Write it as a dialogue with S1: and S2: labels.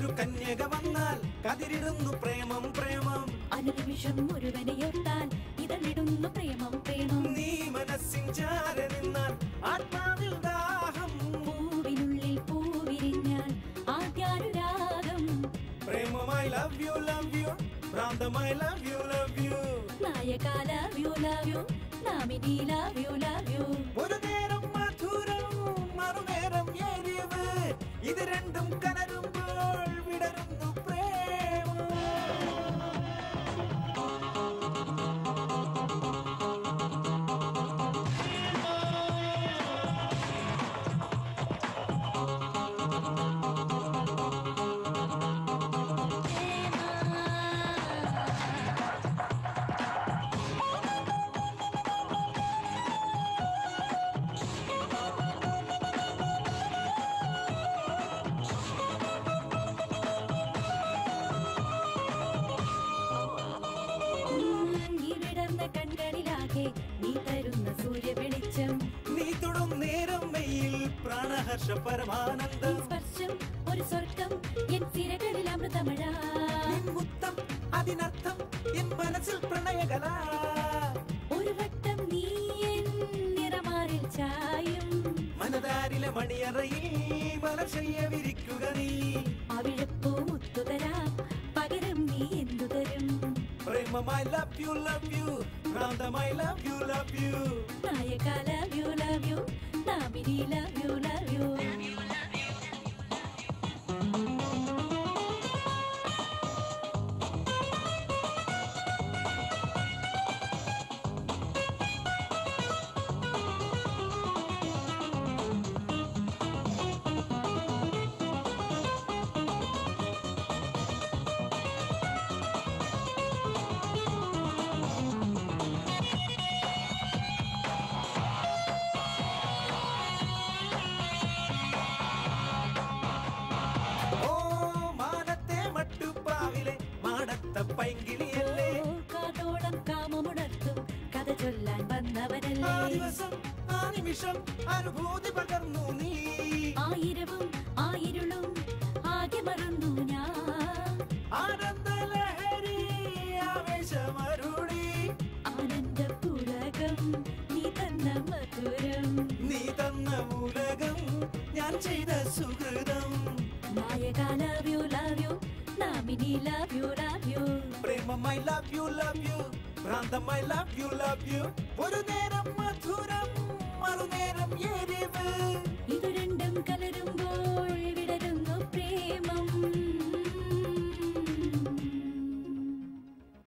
S1: ഒരു കന്യക വന്നാൽ കതിരിടുന്നു പ്രേമം പ്രേമം
S2: അനുനിമിഷം ഒരുവനെയോർത്താൽ ഇതളിടുന്നു പ്രേമം പ്രേമം
S1: നീ മനസ്സിൻ ചാര നിന്നാൽ ആത്മാവിൽ ദാഹം
S2: പൂവിനുള്ളിൽ പൂവിരിഞ്ഞാൽ ആദ്യാനുരാഗം
S1: പ്രേമമായി ലവ് യു ലവ് യു ഭ്രാന്തമായി ലവ് യു ലവ് യു
S2: നായക ലവ് യു ലവ് യു നാമിനി ലവ് യു ലവ് യു
S1: ഒരു നേരം മധുരം മറുനേരം എരിവ് ഇത് രണ്ടും കലരുമ്പോൾ വിടരുന്നു പ്രേമം
S2: ഉം, ഈ വിടർന്ന കൺകളിലാകെ നീ തരുന്ന സൂര്യവെളിച്ചം
S1: നീ തൊടും നേരം മെയ്യിൽ പ്രാണഹർഷ
S2: ഈ
S1: പരമാനന്ദം
S2: സ്പർശം ഒരു സ്വർഗം എൻ സിരകളിൽ അമൃതമഴ
S1: നിൻ മുത്തം അതിനർത്ഥം എൻ മനസ്സിൽ പ്രണയകല
S2: ഒരു വട്ടം നീ എൻ നിറമാറിൽ ചായും
S1: മനതാരിലെ മണിയറയിൽ മലർശയ്യ വിരിക്കുക നീ
S2: അവിഴപ്പൂ മുത്തുതരാം പകരം നീ എന്തു തരും
S1: പ്രേമമായി ലവ് യു ലവ് യു ഭ്രാന്തമായി ലവ് യു ലവ് യു
S2: നായക ലവ് യു ലവ് യു നാമിനി ലവ് യു ലവ് യു
S1: ഓ മാനത്തെ മട്ടുപ്പാവിലെ മാടത്ത പൈങ്കിളിയല്ലേ
S2: ഓ, കാതോളം കാമമുണർത്തും കഥ ചൊല്ലാൻ
S1: ആ
S2: വന്നവനല്ലേ
S1: ദിവസം ആ നിമിഷം അനുഭൂതി പകർന്നു നീ
S2: ആയിരവും ആയിരുളും ആകെ മറന്നു ഞാൻ
S1: ആനന്ദലഹരി ആവേശമരുളി
S2: ആനന്ദ പുളകം നീ തന്ന മധുരം
S1: നീ തന്ന മൂലകം ഞാൻ ചെയ്ത സുഹൃതം
S2: നായക ലവ് യു ലവ് യു നാമിനി ലവ് യു ലവ് യു
S1: പ്രേമമായി ലവ് യു ലവ് യു ഭ്രാന്തമായി ലവ് യു ലവ് യു ഒരു നേരം